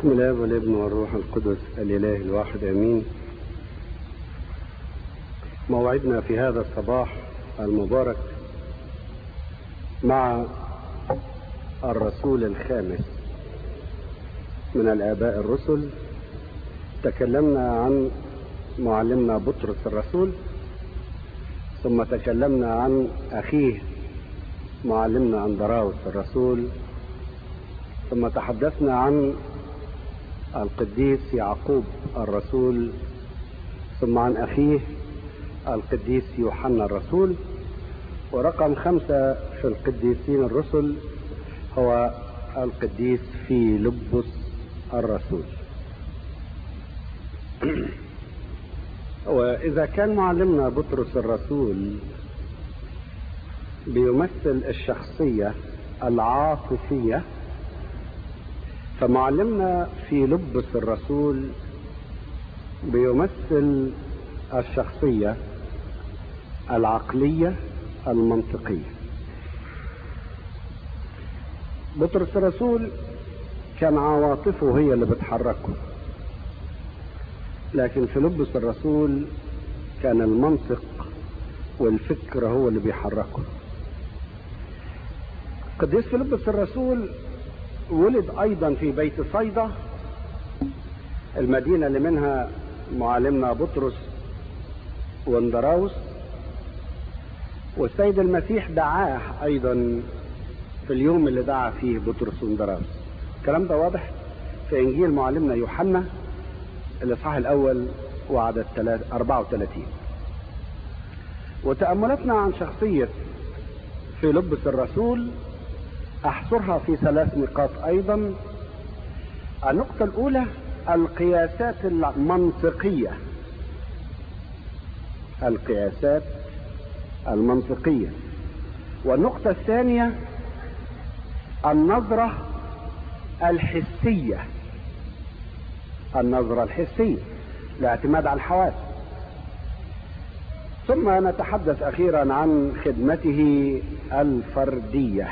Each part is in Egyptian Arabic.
بسم الله والابن والروح القدس الاله الواحد امين موعدنا في هذا الصباح المبارك مع الرسول الخامس من الاباء الرسل تكلمنا عن معلمنا بطرس الرسول ثم تكلمنا عن اخيه معلمنا اندراوس الرسول ثم تحدثنا عن القديس يعقوب الرسول ثم عن اخيه القديس يوحنا الرسول ورقم خمسة في القديسين الرسل هو القديس فيلبس الرسول وإذا كان معلمنا بطرس الرسول بيمثل الشخصية العاطفية فمعلمنا في لبس الرسول بيمثل الشخصية العقلية المنطقية بطرس الرسول كان عواطفه هي اللي بتحركه لكن في لبس الرسول كان المنطق والفكر هو اللي بيحركه قديس فيلبس الرسول ولد ايضا في بيت صيدا المدينة اللي منها معلمنا بطرس واندراوس والسيد المسيح دعاه ايضا في اليوم اللي دعا فيه بطرس واندراوس الكلام ده واضح في انجيل معلمنا يوحنا الاصحاح الاول وعدد 34 وتأملاتنا عن شخصية في لبس الرسول احصرها في ثلاث نقاط ايضا النقطة الاولى القياسات المنطقية القياسات المنطقية والنقطة الثانية النظرة الحسية النظرة الحسية الاعتماد على الحواس ثم نتحدث اخيرا عن خدمته الفرديه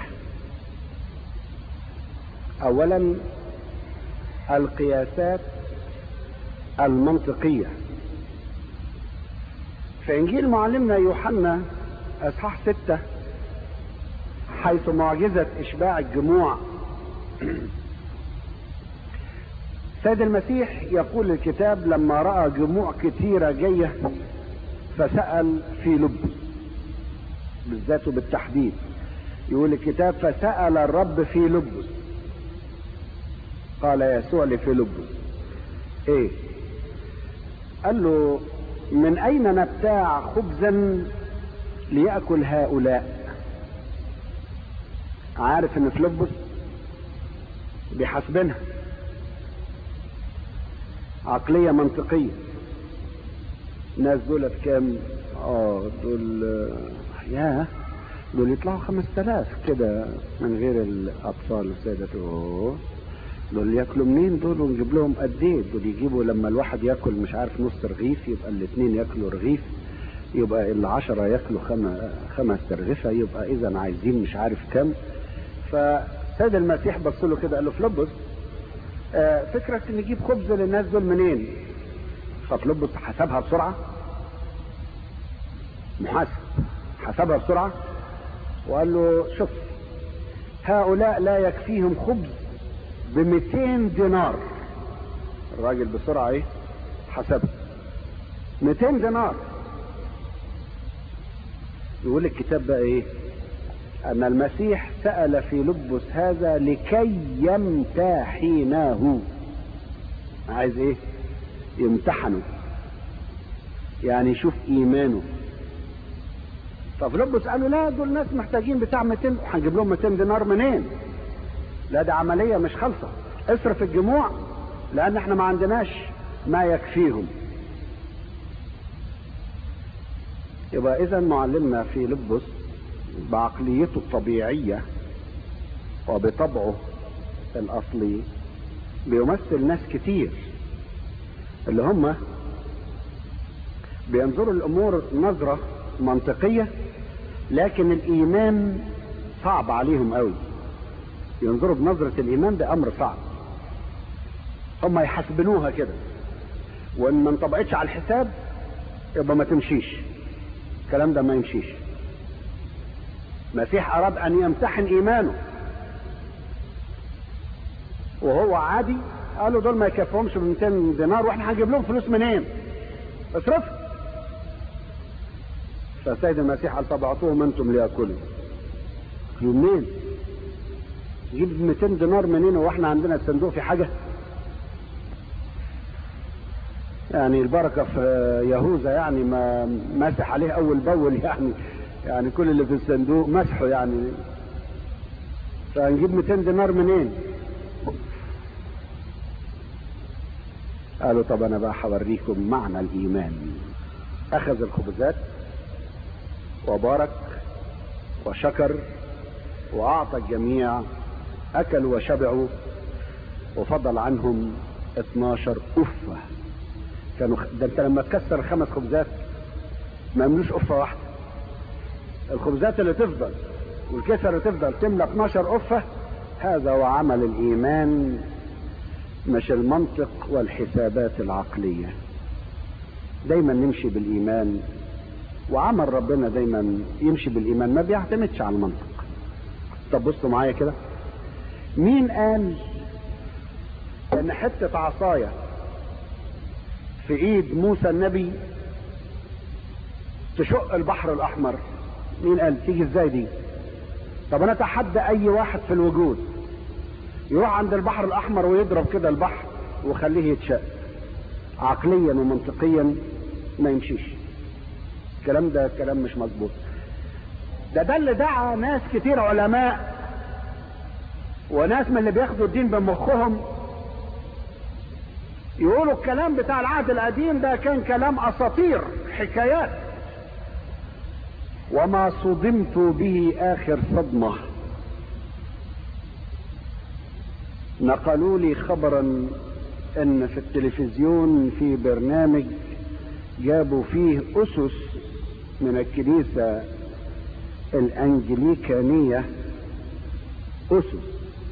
اولا القياسات المنطقية في انجيل معلمنا يوحنا اصحاح ستة حيث معجزة اشباع الجموع سيد المسيح يقول الكتاب لما رأى جموع كثيرة جاية فسأل في لبس بالذات بالتحديد يقول الكتاب فسأل الرب في لبس قال يسوع لفيلبس ايه قال له من اين نبتاع خبزا ليأكل هؤلاء عارف ان فيلبس بيحاسبينها عقلية منطقية الناس دولت كام اه دول ياه دول يطلعوا خمس تلاف كده من غير الاطفال وسادته دول ياكلوا منين دول ونجيب لهم قد ايه دول يجيبوا لما الواحد ياكل مش عارف نص رغيف يبقى الاثنين ياكلوا رغيف يبقى العشرة ياكلوا خم... خمس ترغفة يبقى اذا عايزين مش عارف كم فسيد المسيح بص له كده قال له فلبس آه فكرة ان نجيب خبز للناس دول منين ففلبس حسبها بسرعة محاسب حسبها بسرعة وقال له شوف هؤلاء لا يكفيهم خبز ب 200 دينار الراجل بسرعة ايه حسبها 200 دينار يقول الكتاب بقى ايه ان المسيح سأل في لبس هذا لكي يمتحناه عايز ايه يمتحنه يعني يشوف ايمانه طب لبس قالوا لا دول ناس محتاجين بتاع 200 هنجيب لهم 200 دينار منين لا دي عملية مش خالصة اصرف الجموع لان احنا ما عندناش ما يكفيهم يبقى اذا معلمنا في لبس بعقليته الطبيعية وبطبعه الاصلي بيمثل ناس كتير اللي هم بينظروا الامور نظرة منطقية لكن الايمان صعب عليهم قوي ينظروا بنظرة الإيمان ده أمر صعب هم يحسبنوها كده وان ما انطبقتش على الحساب يبقى ما تمشيش الكلام ده ما يمشيش المسيح اراد ان يمتحن ايمانه وهو عادي قالوا دول ما يكفهمش ب 200 دينار واحنا هنجيب لهم فلوس منين؟ اصرف فالسيد المسيح قال طب اعطوهم انتم لياكلوا قالوا منين؟ نجيب 200 دينار منين واحنا عندنا الصندوق في حاجه؟ يعني البركه في يهوذا يعني ما مسح عليه اول باول يعني يعني كل اللي في الصندوق مسحه يعني فهنجيب 200 دينار منين؟ قالوا طب انا بقى هوريكم معنى الايمان اخذ الخبزات وبارك وشكر واعطى الجميع اكلوا وشبعوا وفضل عنهم 12 أفة كانوا ده انت لما تكسر خمس خبزات ما يملوش أفة واحدة الخبزات اللي تفضل والكسر اللي تفضل تملى 12 أفة هذا هو عمل الإيمان مش المنطق والحسابات العقلية دايما نمشي بالإيمان وعمل ربنا دايما يمشي بالإيمان ما بيعتمدش على المنطق طب بصوا معايا كده مين قال ان حتة عصاية في ايد موسى النبي تشق البحر الاحمر مين قال تيجي ازاي دي طب انا اتحدى اي واحد في الوجود يروح عند البحر الاحمر ويضرب كده البحر وخليه يتشق عقليا ومنطقيا ما يمشيش الكلام ده كلام مش مظبوط ده ده اللي دعا ناس كتير علماء وناس من اللي بياخدوا الدين بمخهم يقولوا الكلام بتاع العهد القديم ده كان كلام اساطير حكايات وما صدمت به اخر صدمه نقلوا لي خبرا ان في التلفزيون في برنامج جابوا فيه اسس من الكنيسه الانجليكانيه اسس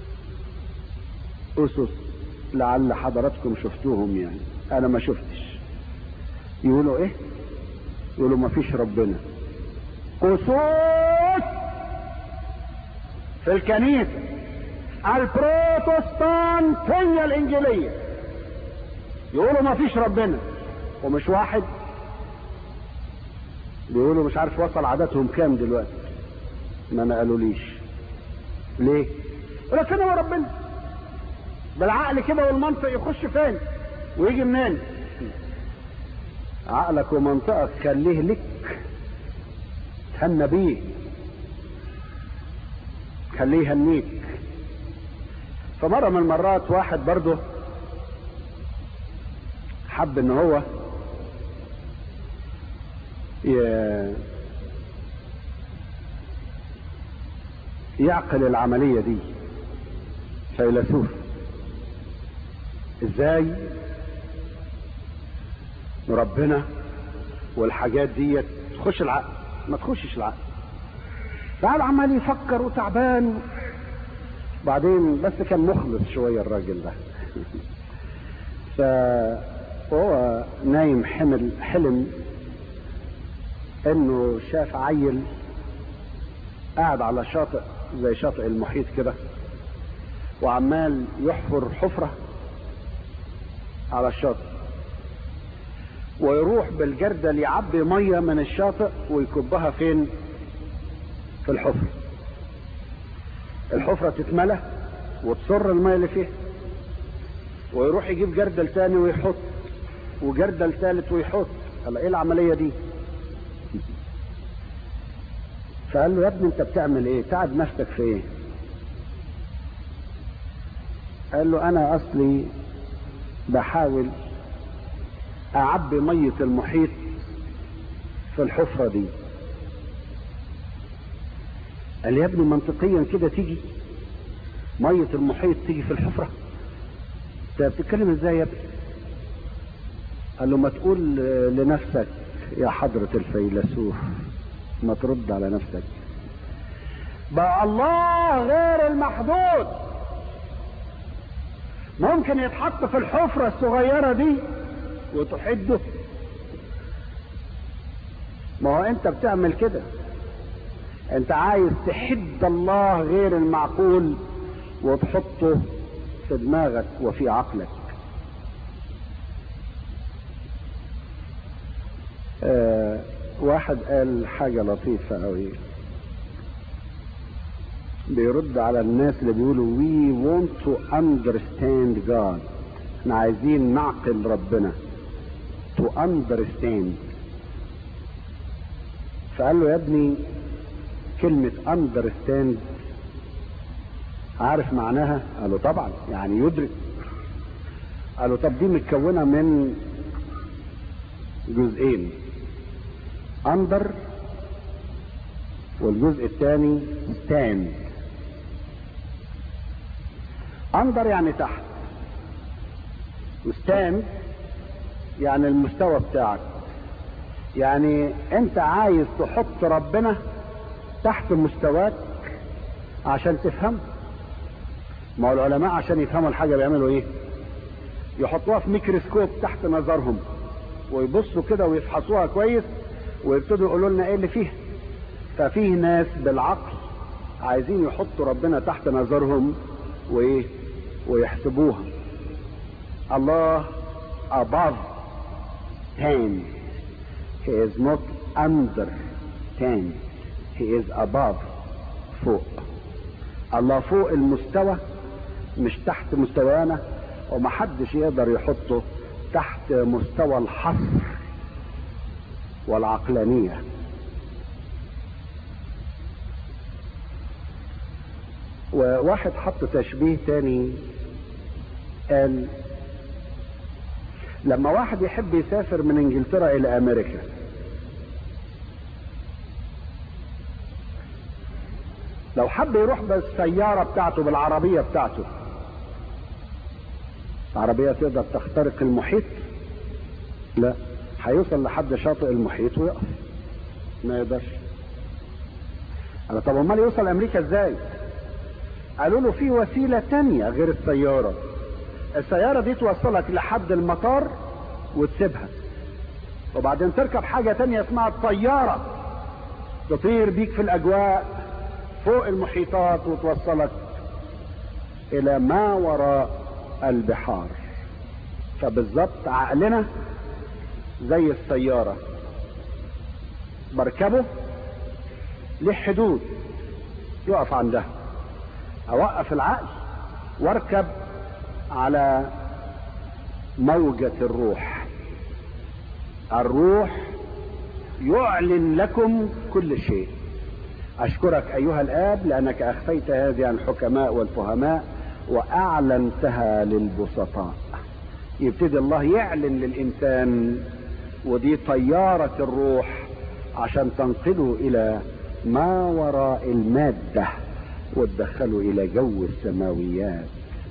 اسس لعل حضراتكم شفتوهم يعني انا ما شفتش يقولوا ايه يقولوا ما فيش ربنا اسس في الكنيسه البروتستانتية الانجيلية يقولوا ما فيش ربنا ومش واحد بيقولوا مش عارف وصل عددهم كام دلوقتي ما انا قالوليش ليه ولكن هو ربنا بالعقل كده والمنطق يخش فين ويجي منين عقلك ومنطقك خليه لك تهنى بيه خليه يهنيك فمرة من المرات واحد برضه حب ان هو يعقل العملية دي فيلسوف ازاي ربنا والحاجات دي تخش العقل ما تخشش العقل تعال عمال يفكر وتعبان بعدين بس كان مخلص شوية الراجل ده فهو نايم حمل حلم انه شاف عيل قاعد على شاطئ زي شاطئ المحيط كده وعمال يحفر حفرة على الشاطئ ويروح بالجردل يعبي مية من الشاطئ ويكبها فين في الحفرة الحفرة تتملى وتصر المية اللي فيها ويروح يجيب جردل تاني ويحط وجردل ثالث ويحط قال ايه العملية دي فقال له يا ابني انت بتعمل ايه تعب نفسك في ايه قال له انا اصلي بحاول اعبي مية المحيط في الحفرة دي قال يا ابني منطقيا كده تيجي مية المحيط تيجي في الحفرة انت بتتكلم ازاي يا ابني قال له ما تقول لنفسك يا حضرة الفيلسوف ما ترد على نفسك بقى الله غير المحدود ممكن يتحط في الحفرة الصغيرة دي وتحده ما هو انت بتعمل كده انت عايز تحد الله غير المعقول وتحطه في دماغك وفي عقلك آه واحد قال حاجة لطيفة قوي بيرد على الناس اللي بيقولوا we want to understand God احنا عايزين نعقل ربنا to understand فقال له يا ابني كلمة understand عارف معناها قال له طبعا يعني يدرك قال له طب دي متكونة من جزئين under والجزء الثاني stand under يعني تحت وستاند يعني المستوى بتاعك يعني انت عايز تحط ربنا تحت مستواك عشان تفهم ما هو العلماء عشان يفهموا الحاجه بيعملوا ايه يحطوها في ميكروسكوب تحت نظرهم ويبصوا كده ويفحصوها كويس ويبتدوا يقولوا لنا ايه اللي فيها ففيه ناس بالعقل عايزين يحطوا ربنا تحت نظرهم وايه ويحسبوها الله above ten he is not under ten he is above فوق الله فوق المستوى مش تحت مستوانا ومحدش يقدر يحطه تحت مستوى الحصر والعقلانية وواحد حط تشبيه تاني قال لما واحد يحب يسافر من انجلترا الى امريكا لو حب يروح بالسيارة بتاعته بالعربية بتاعته العربية تقدر تخترق المحيط لا هيوصل لحد شاطئ المحيط ويقف ما يقدرش انا طب امال يوصل امريكا ازاي قالوا له في وسيلة تانية غير السيارة السيارة دي توصلك لحد المطار وتسيبها وبعدين تركب حاجة تانية اسمها الطيارة تطير بيك في الأجواء فوق المحيطات وتوصلك إلى ما وراء البحار فبالظبط عقلنا زي السيارة بركبه له حدود يقف عندها أوقف العقل واركب على موجة الروح الروح يعلن لكم كل شيء أشكرك أيها الآب لأنك أخفيت هذه عن الحكماء والفهماء وأعلنتها للبسطاء يبتدي الله يعلن للإنسان ودي طيارة الروح عشان تنقله إلى ما وراء المادة وتدخله إلى جو السماويات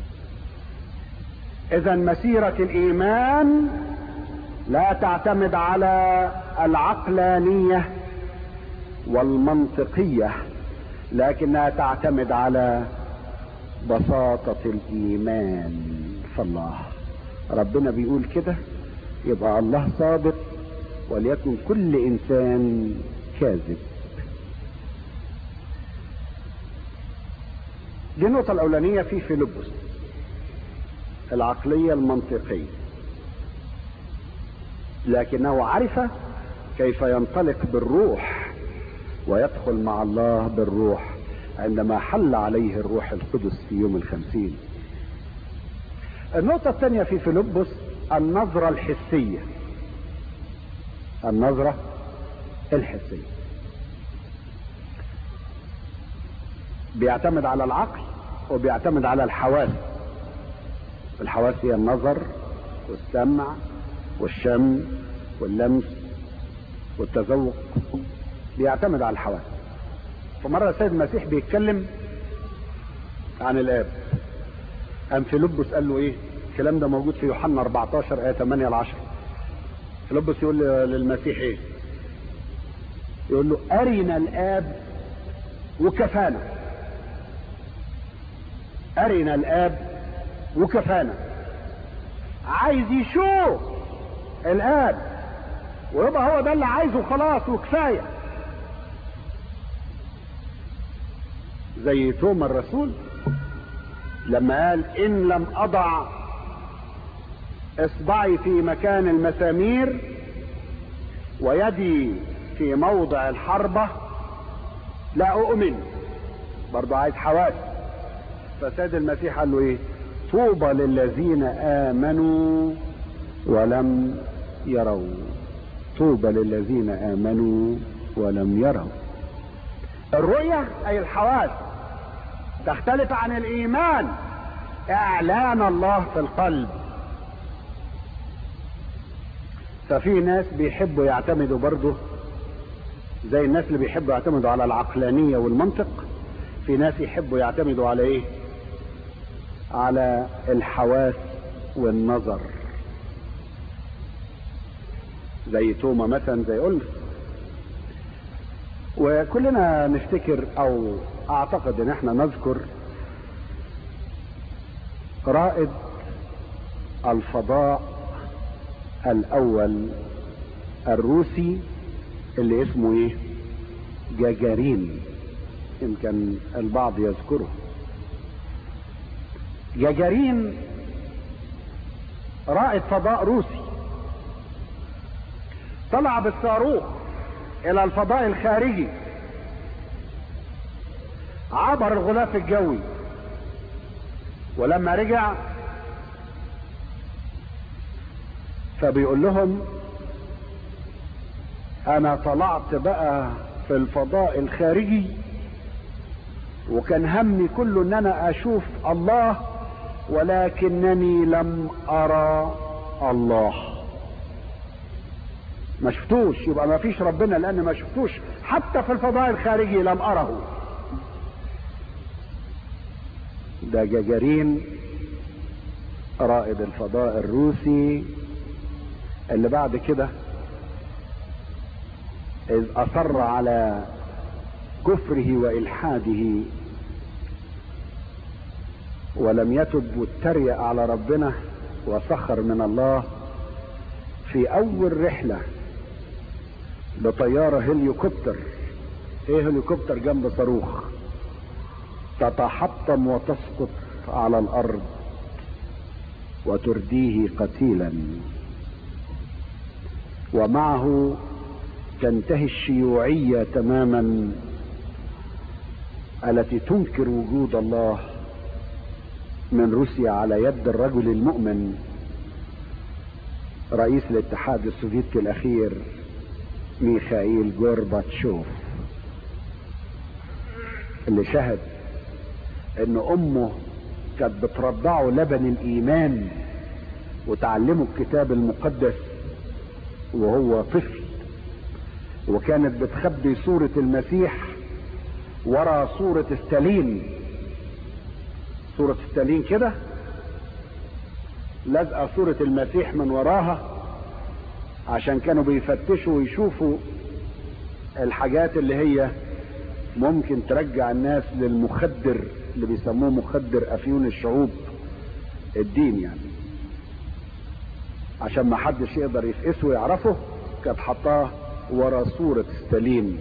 اذا مسيرة الايمان لا تعتمد على العقلانية والمنطقية لكنها تعتمد على بساطة الايمان في الله ربنا بيقول كده يبقى الله صادق وليكن كل انسان كاذب دي النقطة الأولانية في فيلبس العقلية المنطقية لكنه عرف كيف ينطلق بالروح ويدخل مع الله بالروح عندما حل عليه الروح القدس في يوم الخمسين النقطة الثانية في فيلبس النظرة الحسية النظرة الحسية بيعتمد على العقل وبيعتمد على الحواس الحواس هي النظر والسمع والشم واللمس والتذوق بيعتمد على الحواس فمرة السيد المسيح بيتكلم عن الآب قام فيلبس قال له ايه الكلام ده موجود في يوحنا 14 آية 8 ل 10 فيلبس يقول للمسيح ايه يقول له أرنا الآب وكفانا أرنا الآب وكفانا عايز يشوف الاب ويبقى هو ده اللي عايزه خلاص وكفايه زي توما الرسول لما قال ان لم اضع اصبعي في مكان المسامير ويدي في موضع الحربة لا اؤمن برضو عايز حواس فساد المسيح قال له ايه طوبى للذين امنوا ولم يروا طوبى للذين امنوا ولم يروا الرؤية اي الحواس تختلف عن الايمان اعلان الله في القلب ففي ناس بيحبوا يعتمدوا برضه زي الناس اللي بيحبوا يعتمدوا على العقلانية والمنطق في ناس يحبوا يعتمدوا على ايه على الحواس والنظر زي توما مثلا زي قلنا وكلنا نفتكر او اعتقد ان احنا نذكر رائد الفضاء الاول الروسي اللي اسمه ايه جاجارين يمكن البعض يذكره جاجارين رائد فضاء روسي طلع بالصاروخ الى الفضاء الخارجي عبر الغلاف الجوي ولما رجع فبيقول لهم انا طلعت بقى في الفضاء الخارجي وكان همي كله ان انا اشوف الله ولكنني لم ارى الله ما شفتوش يبقى ما فيش ربنا لان ما شفتوش حتى في الفضاء الخارجي لم اره ده جاجارين رائد الفضاء الروسي اللي بعد كده إذ أصر على كفره وإلحاده ولم يتب واتريق على ربنا وسخر من الله في أول رحلة بطيارة هليكوبتر ايه هليكوبتر جنب صاروخ تتحطم وتسقط على الأرض وترديه قتيلا ومعه تنتهي الشيوعية تماما التي تنكر وجود الله من روسيا على يد الرجل المؤمن رئيس الاتحاد السوفيتي الاخير ميخائيل جورباتشوف اللي شهد ان امه كانت بترضعه لبن الايمان وتعلمه الكتاب المقدس وهو طفل وكانت بتخبي صورة المسيح ورا صورة ستالين صورة ستالين كده لازقة صورة المسيح من وراها عشان كانوا بيفتشوا ويشوفوا الحاجات اللي هي ممكن ترجع الناس للمخدر اللي بيسموه مخدر افيون الشعوب الدين يعني عشان ما حدش يقدر يفقسه ويعرفه كانت حطاه ورا صورة ستالين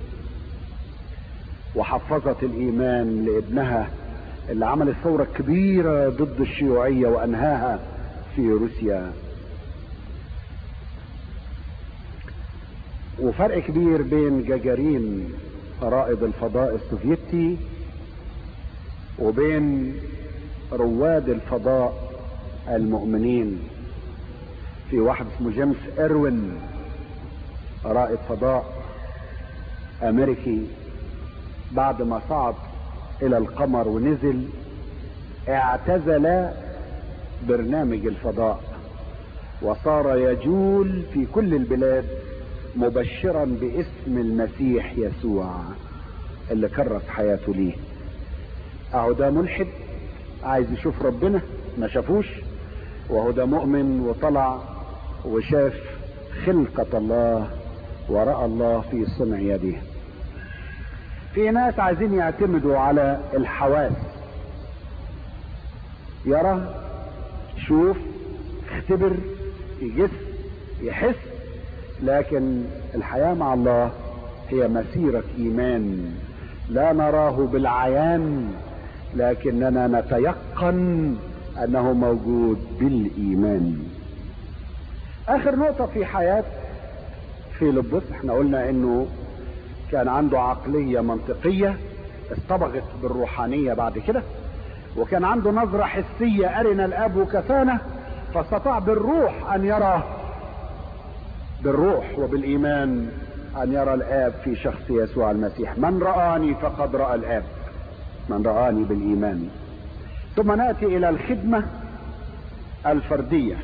وحفظت الايمان لابنها اللي عملت ثورة كبيرة ضد الشيوعية وانهاها في روسيا وفرق كبير بين جاجارين رائد الفضاء السوفيتي وبين رواد الفضاء المؤمنين في واحد اسمه جيمس اروين رائد فضاء امريكي بعد ما صعد الى القمر ونزل اعتزل برنامج الفضاء وصار يجول في كل البلاد مبشرا باسم المسيح يسوع اللي كرس حياته ليه اهو ده ملحد عايز يشوف ربنا ما شافوش وهو ده مؤمن وطلع وشاف خلقة الله ورأى الله في صنع يده في ناس عايزين يعتمدوا على الحواس يرى يشوف يختبر يجس يحس لكن الحياة مع الله هي مسيرة إيمان لا نراه بالعيان لكننا نتيقن أنه موجود بالإيمان آخر نقطة في حياة فيلبس احنا قلنا انه كان عنده عقلية منطقية اصطبغت بالروحانية بعد كده وكان عنده نظرة حسية أرنا الأب كفانا فاستطاع بالروح أن يرى بالروح وبالإيمان أن يرى الآب في شخص يسوع المسيح من رآني فقد رأى الآب من رآني بالإيمان ثم نأتي إلى الخدمة الفردية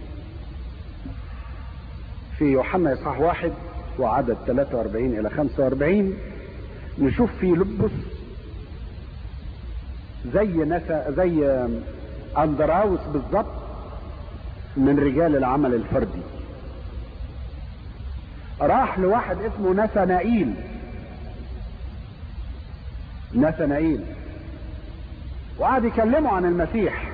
في يوحنا إصحاح واحد وعدد 43 إلى 45 نشوف في لبس زي نسا زي أندراوس بالظبط من رجال العمل الفردي راح لواحد اسمه نثنائيل نثنائيل وقعد يكلمه عن المسيح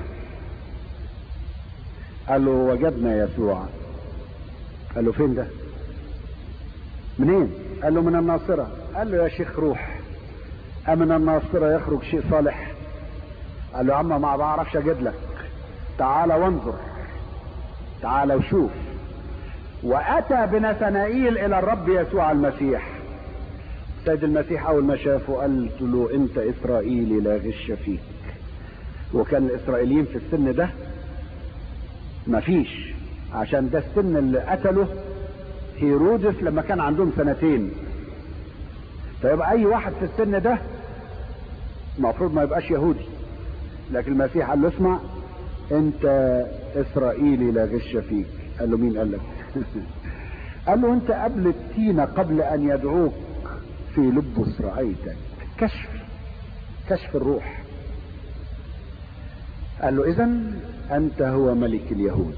قال له وجدنا يسوع قال له فين ده منين قال له من الناصرة قال له يا شيخ روح أمن الناصرة يخرج شيء صالح قال له يا عم ما بعرفش أجد لك تعال وانظر تعال وشوف وأتى بنثنائيل إلى الرب يسوع المسيح سيد المسيح أول ما شافه قالت له أنت إسرائيلي لا غش فيك وكان الإسرائيليين في السن ده مفيش عشان ده السن اللي قتله هيرودس لما كان عندهم سنتين فيبقى اي واحد في السن ده المفروض ما يبقاش يهودي لكن المسيح قال له اسمع انت اسرائيلي لا غش فيك قال له مين قال لك قال له انت قبل التينة قبل ان يدعوك في لبس رأيتك كشف كشف الروح قال له اذا انت هو ملك اليهود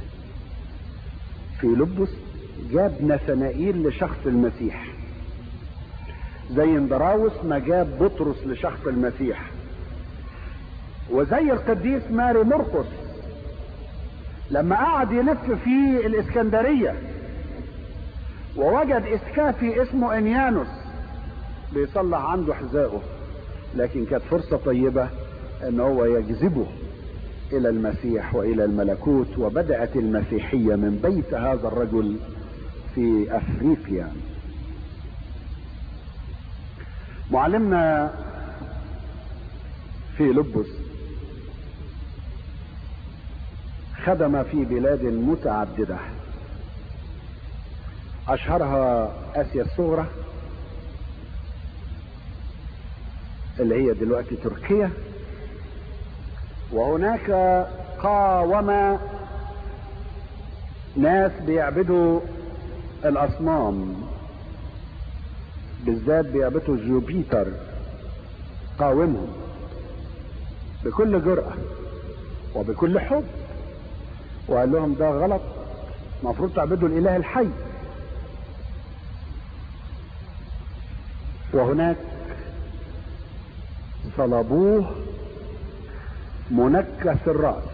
في لبس جاب نثنائيل لشخص المسيح زي اندراوس ما جاب بطرس لشخص المسيح وزي القديس ماري مرقس لما قعد يلف في الاسكندرية ووجد اسكافي اسمه انيانوس بيصلح عنده حذائه لكن كانت فرصة طيبة ان هو يجذبه الى المسيح والى الملكوت وبدأت المسيحية من بيت هذا الرجل في افريقيا معلمنا في لبس خدم في بلاد متعددة اشهرها اسيا الصغرى اللي هي دلوقتي تركيا وهناك قاوم ناس بيعبدوا الاصنام بالذات بيعبدوا جوبيتر قاومهم بكل جرأة وبكل حب وقال لهم ده غلط المفروض تعبدوا الاله الحي وهناك صلبوه منكس الرأس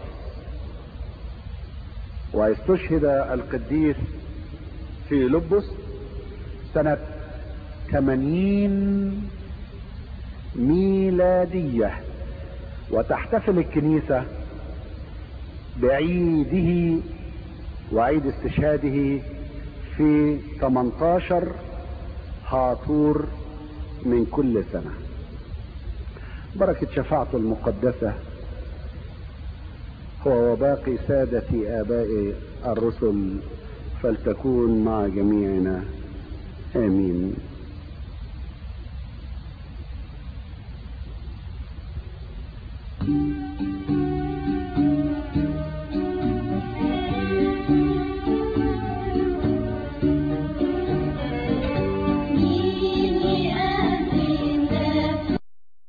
واستشهد القديس في لبس سنة 80 ميلادية وتحتفل الكنيسة بعيده وعيد استشهاده في 18 هاطور من كل سنة بركة شفاعته المقدسة هو وباقي سادة آباء الرسل فلتكون مع جميعنا آمين